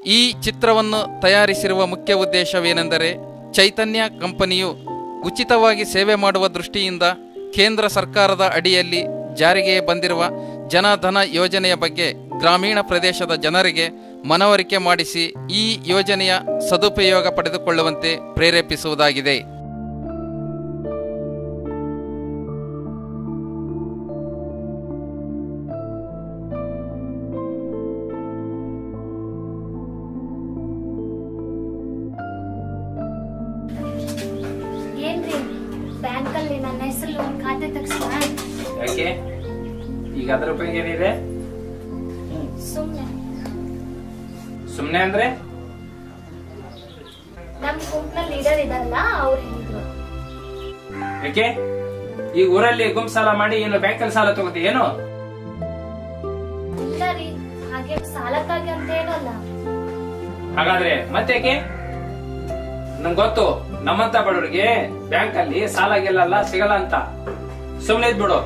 ಈ ಚಿತ್ರವನ್ನು ತಯಾರಿಸಿರುವ ಮುಖ್ಯ ಉದ್ದೇಶವೇನೆಂದರೆ ಚೈತನ್ಯ ಕಂಪನಿಯು ಉಚಿತವಾಗಿ ಸೇವೆ ಮಾಡುವ ದೃಷ್ಟಿಯಿಂದ ಕೇಂದ್ರ ಸರ್ಕಾರದ ಅಡಿಯಲ್ಲಿ ಜಾರಿಗೆ ಬಂದಿರುವ ಜನಧನ ಯೋಜನೆಯ ಬಗ್ಗೆ ಗ್ರಾಮೀಣ ಪ್ರದೇಶದ ಜನರಿಗೆ ಮನವರಿಕೆ ಮಾಡಿಸಿ ಈ ಯೋಜನೆಯ ಸದುಪಯೋಗ ಪಡೆದುಕೊಳ್ಳುವಂತೆ ಪ್ರೇರೇಪಿಸುವುದಾಗಿದೆ ಏನ್ರಿ ಬ್ಯಾಂಕಲ್ಲಿ ನನ್ನ ಹೆಸರು ಒಂದ್ ಖಾತೆ ತಗ್ಸೋಣ ಯಾಕೆ ಈಗ ಅದ್ರ ಉಪಯೋಗ ಏನಿದೆ ಸುಮ್ನೆ ಸುಮ್ನೆ ಅಂದ್ರೆ ನಮ್ ಗುಂಪ್ನಲ್ಲಿ ಲೀಡರ್ ಇದಾರಲ್ಲ ಅವ್ರು ಹೇಳಿದ್ರು ಯಾಕೆ ಈ ಊರಲ್ಲಿ ಗುಂಪು ಸಾಲ ಮಾಡಿ ಏನು ಬ್ಯಾಂಕಲ್ಲಿ ಸಾಲ ತಗೋತಿ ಏನು ಇಲ್ಲ ರೀ ಹಾಗೆ ಸಾಲಕ್ಕಾಗಿ ಅಂತ ಏನಲ್ಲ ಹಾಗಾದ್ರೆ ಮತ್ತೇಕೆ ನಂಗೆ ಗೊತ್ತು ನಮ್ಮಂತ ಬಡವರಿಗೆ ಬ್ಯಾಂಕ್ ಅಲ್ಲಿ ಸಾಲ ಗೆಲ್ಲಲ್ಲ ಸಿಗಲ್ಲ ಅಂತ ಸುಮ್ನೆ ಇದ್ಬಿಡು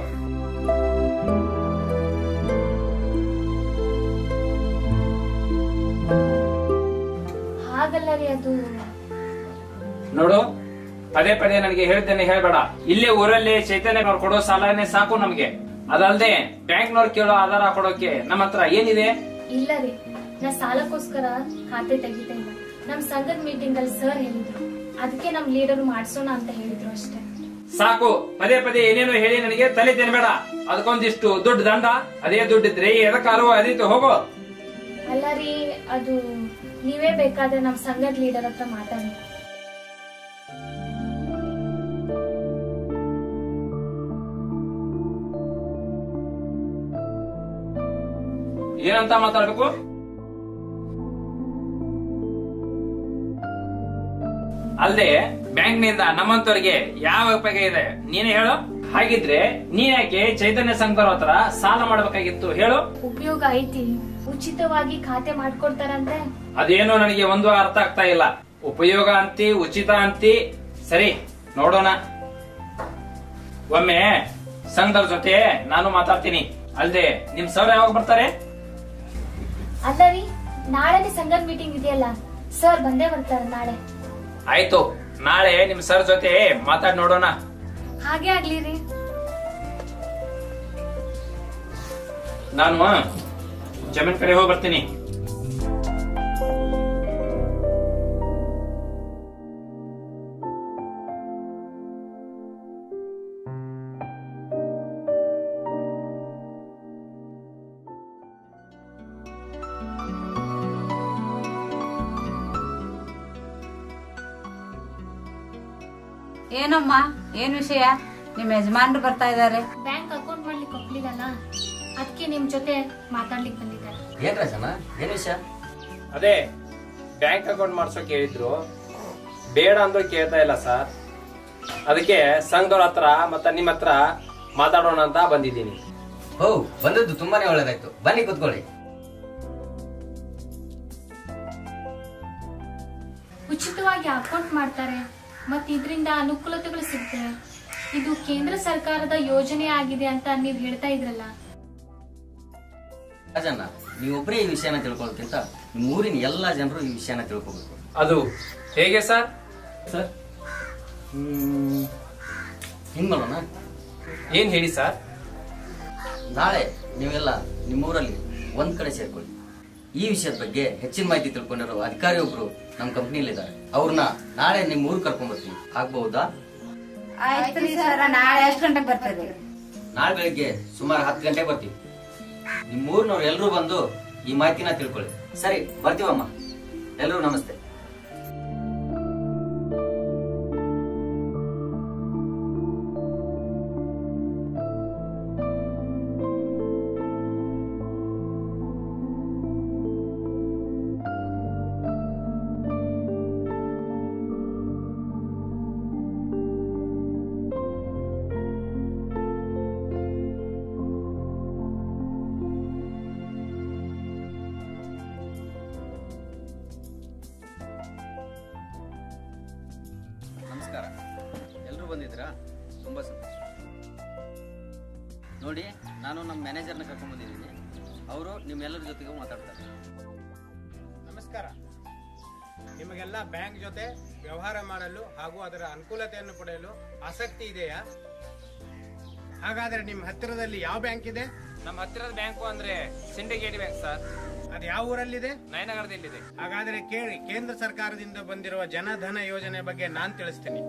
ಹಾಗಲ್ಲ ರೀ ಅದು ನೋಡು ಪದೇ ಪದೇ ನನಗೆ ಹೇಳ್ತೇನೆ ಹೇಳ್ಬೇಡ ಇಲ್ಲೇ ಊರಲ್ಲಿ ಚೈತನ್ಯನವ್ರು ಕೊಡೋ ಸಾಲನೇ ಸಾಕು ನಮ್ಗೆ ಅದಲ್ದೆ ಬ್ಯಾಂಕ್ನವ್ರು ಕೇಳೋ ಆಧಾರ ಕೊಡೋಕೆ ನಮ್ಮ ಹತ್ರ ಏನಿದೆ ಇಲ್ಲ ರೀ ನಾ ಸಾಲಕ್ಕೋಸ್ಕರ ಖಾತೆ ತೆಗಿತಾ ಇಲ್ಲ ನಮ್ ಸಂಘದ ಮೀಟಿಂಗ್ ಅಲ್ಲಿ ಸರ್ ಹೇಳಿದ್ರು ಅದಕ್ಕೆ ನಮ್ ಲೀಡರ್ ಮಾಡ್ಸೋಣ ಅಂತ ಹೇಳಿದ್ರು ಅಷ್ಟೇ ಸಾಕು ಪದೇ ಪದೇ ಏನೇನೋ ಹೇಳಿ ನನಗೆ ತಲೆ ತಿನ್ಬೇಡ ಅದಕ್ಕೊಂದಿಷ್ಟು ದುಡ್ಡು ದಂಡ ಅದೇ ದುಡ್ಡಿದ್ರೆ ಎದಕ್ಕಾರು ಅದೀತು ಹೋಗೋ ಅಲ್ಲ ರೀ ಅದು ನೀವೇ ಬೇಕಾದ್ರೆ ನಮ್ ಸಂಘದ ಲೀಡರ್ ಹತ್ರ ಮಾತಾಡಿ ಏನಂತ ಮಾತಾಡ್ಬೇಕು ಅಲ್ದೆ ಬ್ಯಾಂಕ್ ನಿಂದ ನಮ್ಮಂತವ್ರಿಗೆ ಯಾವ ಉಪಯೋಗ ಇದೆ ನೀನೇ ಹೇಳು ಹಾಗಿದ್ರೆ ನೀನ್ ಯಾಕೆ ಚೈತನ್ಯ ಸಂಘದವ್ರ ಹತ್ರ ಸಾಲ ಮಾಡ್ಬೇಕಾಗಿತ್ತು ಹೇಳು ಉಪಯೋಗ ಐತಿ ಉಚಿತವಾಗಿ ಖಾತೆ ಮಾಡ್ಕೊಡ್ತಾರಂತೆ ಅದೇನೋ ನನಗೆ ಒಂದು ಅರ್ಥ ಆಗ್ತಾ ಇಲ್ಲ ಉಪಯೋಗ ಅಂತಿ ಉಚಿತ ಅಂತಿ ಸರಿ ನೋಡೋಣ ಒಮ್ಮೆ ಸಂಘದವ್ರ ಜೊತೆ ನಾನು ಮಾತಾಡ್ತೀನಿ ಅಲ್ದೆ ನಿಮ್ ಸರ್ ಯಾವಾಗ ಬರ್ತಾರೆ ಅಲ್ಲ ರೀ ನಾಳೆನೆ ಸಂಘದ ಮೀಟಿಂಗ್ ಇದೆಯಲ್ಲ ಸರ್ ಬಂದೇ ಬರ್ತಾರೆ ನಾಳೆ ಆಯ್ತು ನಾಳೆ ನಿಮ್ ಸರ್ ಜೊತೆ ಮಾತಾಡಿ ನೋಡೋಣ ಹಾಗೆ ಆಗ್ಲಿ ರೀ ನಾನು ಜಮೀನ್ ಕಡೆ ಹೋಗಿ ಬರ್ತೀನಿ ಏನಮ್ಮ ಏನ್ ವಿಷಯ ನಿಮ್ ಯಜಮಾನ್ರು ಬರ್ತಾ ಇದಾರೆ ಬ್ಯಾಂಕ್ ಅಕೌಂಟ್ ಮಾಡ್ಲಿಕ್ಕೆ ಒಪ್ಲಿಲ್ಲಲ್ಲ ಅದಕ್ಕೆ ನಿಮ್ ಜೊತೆ ಮಾತಾಡ್ಲಿಕ್ಕೆ ಬಂದಿದ್ದಾರೆ ಏನ್ ರಾಜಣ್ಣ ಏನ್ ವಿಷಯ ಅದೇ ಬ್ಯಾಂಕ್ ಅಕೌಂಟ್ ಮಾಡ್ಸೋಕೆ ಹೇಳಿದ್ರು ಬೇಡ ಅಂದ್ರೂ ಕೇಳ್ತಾ ಇಲ್ಲ ಸರ್ ಅದಕ್ಕೆ ಸಂಘದವ್ರ ಹತ್ರ ಮತ್ತ ನಿಮ್ಮ ಹತ್ರ ಮಾತಾಡೋಣ ಅಂತ ಬಂದಿದ್ದೀನಿ ಹೋ ಬಂದದ್ದು ತುಂಬಾನೇ ಒಳ್ಳೇದಾಯ್ತು ಬನ್ನಿ ಕೂತ್ಕೊಳ್ಳಿ ಉಚಿತವಾಗಿ ಅಕೌಂಟ್ ಮಾಡ್ತಾರೆ ಮತ್ತೆ ಇದರಿಂದ ಅನುಕೂಲತೆಗಳು ಸಿಗ್ತವೆ ಇದು ಕೇಂದ್ರ ಸರ್ಕಾರದ ಯೋಜನೆ ಆಗಿದೆ ಅಂತ ನೀವ್ ಹೇಳ್ತಾ ಇದ್ರಲ್ಲ ರಾಜಣ್ಣ ನೀವೊಬ್ಬರೇ ಈ ವಿಷಯನ ತಿಳ್ಕೊಳ್ಳೋಕ್ಕಿಂತ ನಿಮ್ಮ ಊರಿನ ಎಲ್ಲಾ ಜನರು ಈ ವಿಷಯನ ತಿಳ್ಕೊಬೇಕು ಅದು ಹೇಗೆ ಸರ್ ಸರ್ ಹ್ಮ್ ಹಿಂಗ್ ಮಾಡೋಣ ಏನ್ ಹೇಳಿ ಸರ್ ನಾಳೆ ನೀವೆಲ್ಲ ನಿಮ್ಮೂರಲ್ಲಿ ಒಂದ್ ಕಡೆ ಸೇರ್ಕೊಳ್ಳಿ ಈ ವಿಷಯದ ಬಗ್ಗೆ ಹೆಚ್ಚಿನ ಮಾಹಿತಿ ತಿಳ್ಕೊಂಡಿರೋ ಅಧಿಕಾರಿ ಒಬ್ರು ನಮ್ಮ ಕಂಪ್ನಿಲಿದ್ದಾರೆ ಅವ್ರನ್ನ ನಾಳೆ ನಿಮ್ ಊರ್ ಕರ್ಕೊಂಡ್ ಬರ್ತೀನಿ ಆಗ್ಬಹುದಾ ಆಯ್ತು ಸರ್ ನಾಳೆ ಎಷ್ಟು ಗಂಟೆಗೆ ಬರ್ತಾರೆ ನಾಳೆ ಬೆಳಿಗ್ಗೆ ಸುಮಾರು ಹತ್ತು ಗಂಟೆ ಬರ್ತೀವಿ ನಿಮ್ ಊರ್ನವ್ರು ಎಲ್ರೂ ಬಂದು ಈ ಮಾಹಿತಿನ ತಿಳ್ಕೊಳ್ಳಿ ಸರಿ ಬರ್ತೀವಮ್ಮ ಎಲ್ರೂ ನಮಸ್ತೆ ನಮಸ್ಕಾರ ಎಲ್ಲರೂ ಬಂದಿದ್ರಾ ತುಂಬಾ ಸಂತೋಷ ನೋಡಿ ನಾನು ನಮ್ಮ ಮ್ಯಾನೇಜರ್ನ ಕರ್ಕೊಂಡ್ ಬಂದಿದ್ದೀನಿ ಅವರು ನಿಮ್ಮೆಲ್ಲರ ಜೊತೆಗೂ ಮಾತಾಡ್ತಾರೆ ನಮಸ್ಕಾರ ನಮಸ್ಕಾರ ನಿಮಗೆಲ್ಲ ಬ್ಯಾಂಕ್ ಜೊತೆ ವ್ಯವಹಾರ ಮಾಡಲು ಹಾಗೂ ಅದರ ಅನುಕೂಲತೆಯನ್ನು ಪಡೆಯಲು ಆಸಕ್ತಿ ಇದೆಯಾ ಹಾಗಾದ್ರೆ ನಿಮ್ಮ ಹತ್ತಿರದಲ್ಲಿ ಯಾವ ಬ್ಯಾಂಕ್ ಇದೆ ನಮ್ಮ ಹತ್ತಿರದ ಬ್ಯಾಂಕು ಅಂದ್ರೆ ಸಿಂಡಿಕೇಟ್ ಬ್ಯಾಂಕ್ ಸರ್ ಅದು ಯಾವ ಊರಲ್ಲಿದೆ ನಯನಗರದಲ್ಲಿದೆ ಹಾಗಾದ್ರೆ ಕೇಳಿ ಕೇಂದ್ರ ಸರ್ಕಾರದಿಂದ ಬಂದಿರುವ ಜನಧನ ಯೋಜನೆ ಬಗ್ಗೆ ನಾನ್ ತಿಳಿಸ್ತೀನಿ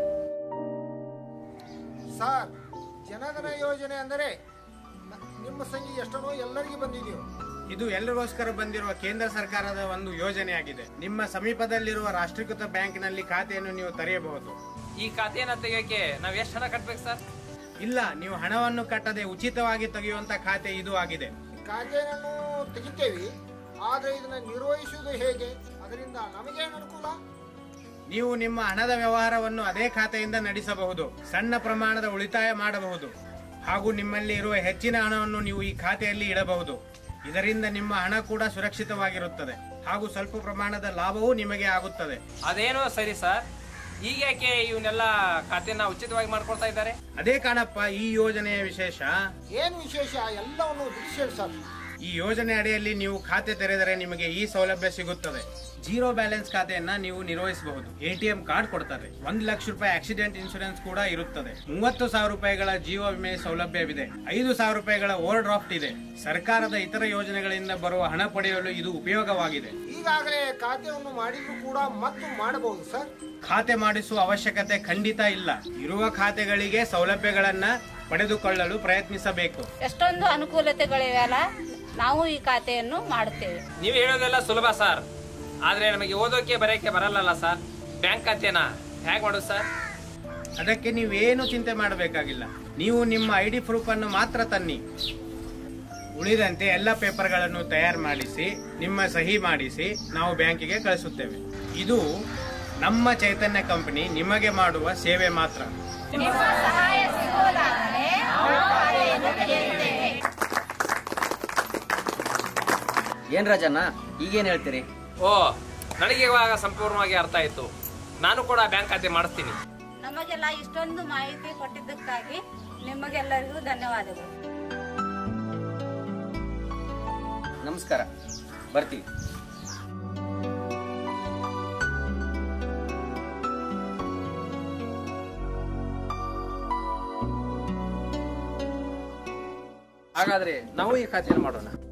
ಸರ್ ಜನಧನ ಯೋಜನೆ ಅಂದರೆ ನ- ನಿಮ್ಮ ಸಂಖ್ಯೆ ಎಷ್ಟನೋ ಎಲ್ಲರಿಗೂ ಬಂದಿದೆಯೋ ಇದು ಎಲ್ಲರಿಗೋಸ್ಕರ ಬಂದಿರುವ ಕೇಂದ್ರ ಸರ್ಕಾರದ ಒಂದು ಯೋಜನೆಯಾಗಿದೆ ನಿಮ್ಮ ಸಮೀಪದಲ್ಲಿರುವ ರಾಷ್ಟ್ರೀಕೃತ ಬ್ಯಾಂಕ್ನಲ್ಲಿ ಖಾತೆಯನ್ನು ನೀವು ತೆರೆಯಬಹುದು ಈ ಖಾತೆಯನ್ನ ತೆಗಿಯೋಕೆ ನಾವ್ ಎಷ್ಟು ಹಣ ಕಟ್ಬೇಕು ಸರ್ ಇಲ್ಲ ನೀವು ಹಣವನ್ನು ಕಟ್ಟದೆ ಉಚಿತವಾಗಿ ತೆಗೆಯುವಂತ ಖಾತೆ ಇದು ಆಗಿದೆ ಖಾತೆಯನ್ನು ತೆಗಿತೇವೆ ಆದರೆ ಇದನ್ನ ನಿರ್ವಹಿಸುವುದು ಹೇಗೆ ಅದರಿಂದ ನಮಗೇನು ಅನುಕೂಲ ನೀವು ನಿಮ್ಮ ಹಣದ ವ್ಯವಹಾರವನ್ನು ಅದೇ ಖಾತೆಯಿಂದ ನಡೆಸಬಹುದು ಸಣ್ಣ ಪ್ರಮಾಣದ ಉಳಿತಾಯ ಮಾಡಬಹುದು ಹಾಗೂ ನಿಮ್ಮಲ್ಲಿ ಇರುವ ಹೆಚ್ಚಿನ ಹಣವನ್ನು ನೀವು ಈ ಖಾತೆಯಲ್ಲಿ ಇಡಬಹುದು ಇದರಿಂದ ನಿಮ್ಮ ಹಣ ಕೂಡ ಸುರಕ್ಷಿತವಾಗಿರುತ್ತದೆ ಹಾಗೂ ಸ್ವಲ್ಪ ಪ್ರಮಾಣದ ಲಾಭವೂ ನಿಮಗೆ ಆಗುತ್ತದೆ ಅದೇನೋ ಸರಿ ಸರ್ ಈಗ ಯಾಕೆ ಇವನ್ನೆಲ್ಲ ಖಾತೆನ ಉಚಿತವಾಗಿ ಮಾಡ್ಕೊಳ್ತಾ ಇದ್ದಾರೆ ಅದೇ ಕಾಣಪ್ಪ ಈ ಯೋಜನೆಯ ವಿಶೇಷ ಏನು ವಿಶೇಷ ಎಲ್ಲವನ್ನು ಬಿಡಿಸಿ ಹೇಳಿ ಸರ್ ಈ ಯೋಜನೆ ಅಡಿಯಲ್ಲಿ ನೀವು ಖಾತೆ ತೆರೆದರೆ ನಿಮಗೆ ಈ ಸೌಲಭ್ಯ ಸಿಗುತ್ತದೆ ಜೀರೋ ಬ್ಯಾಲೆನ್ಸ್ ಖಾತೆಯನ್ನ ನೀವು ನಿರ್ವಹಿಸಬಹುದು ಎಟಿಎಂ ಕಾರ್ಡ್ ಕೊಡ್ತಾರೆ ಒಂದು ಲಕ್ಷ ರೂಪಾಯಿ ಆಕ್ಸಿಡೆಂಟ್ ಇನ್ಶೂರೆನ್ಸ್ ಕೂಡ ಇರುತ್ತದೆ ಮೂವತ್ತು ಸಾವಿರ ರೂಪಾಯಿಗಳ ಜೀವ ವಿಮೆ ಸೌಲಭ್ಯವಿದೆ ಐದು ಸಾವಿರ ರೂಪಾಯಿಗಳ ಓವರ್ ಡ್ರಾಫ್ಟ್ ಇದೆ ಸರ್ಕಾರದ ಇತರ ಯೋಜನೆಗಳಿಂದ ಬರುವ ಹಣ ಪಡೆಯಲು ಇದು ಉಪಯೋಗವಾಗಿದೆ ಈಗಾಗಲೇ ಖಾತೆಯನ್ನು ಮಾಡಿದ್ರು ಕೂಡ ಮತ್ತು ಮಾಡಬಹುದು ಸರ್ ಖಾತೆ ಮಾಡಿಸುವ ಅವಶ್ಯಕತೆ ಖಂಡಿತ ಇಲ್ಲ ಇರುವ ಖಾತೆಗಳಿಗೆ ಸೌಲಭ್ಯಗಳನ್ನ ಪಡೆದುಕೊಳ್ಳಲು ಪ್ರಯತ್ನಿಸಬೇಕು ಎಷ್ಟೊಂದು ಅನುಕೂಲತೆಗಳಿವೆಲ್ಲ ನಾವು ಈ ಖಾತೆಯನ್ನು ಮಾಡುತ್ತೇವೆ ನೀವು ಹೇಳೋದೆಲ್ಲ ಸುಲಭ ಸರ್ ಆದ್ರೆ ನಮಗೆ ಓದೋಕೆ ಬರೆಯಕ್ಕೆ ಬರಲ್ಲಲ್ಲ ಸರ್ ಬ್ಯಾಂಕ್ ಖಾತೆನ ಹೇಗೆ ಮಾಡೋದು ಸರ್ ಅದಕ್ಕೆ ನೀವೇನು ಚಿಂತೆ ಮಾಡಬೇಕಾಗಿಲ್ಲ ನೀವು ನಿಮ್ಮ ಐ ಡಿ ಪ್ರೂಫ್ ಅನ್ನು ಮಾತ್ರ ತನ್ನಿ ಉಳಿದಂತೆ ಎಲ್ಲ ಪೇಪರ್ಗಳನ್ನು ತಯಾರು ಮಾಡಿಸಿ ನಿಮ್ಮ ಸಹಿ ಮಾಡಿಸಿ ನಾವು ಬ್ಯಾಂಕಿಗೆ ಕಳಿಸುತ್ತೇವೆ ಇದು ನಮ್ಮ ಚೈತನ್ಯ ಕಂಪನಿ ನಿಮಗೆ ಮಾಡುವ ಸೇವೆ ಮಾತ್ರ ಏನ್ ರಾಜಣ್ಣ ಈಗೇನ್ ಹೇಳ್ತೀರಿ ಓ ನನಗೆ ಇವಾಗ ಸಂಪೂರ್ಣವಾಗಿ ಅರ್ಥ ಆಯ್ತು ನಾನು ಕೂಡ ಬ್ಯಾಂಕ್ ಖಾತೆ ಮಾಡಿಸ್ತೀನಿ ನಮಗೆಲ್ಲ ಇಷ್ಟೊಂದು ಮಾಹಿತಿ ಕೊಟ್ಟಿದ್ದಕ್ಕಾಗಿ ನಿಮಗೆಲ್ಲರಿಗೂ ಧನ್ಯವಾದಗಳು ನಮಸ್ಕಾರ ಬರ್ತೀವಿ ಹಾಗಾದ್ರೆ ನಾವು ಈ ಖಾತೆಯನ್ನು ಮಾಡೋಣ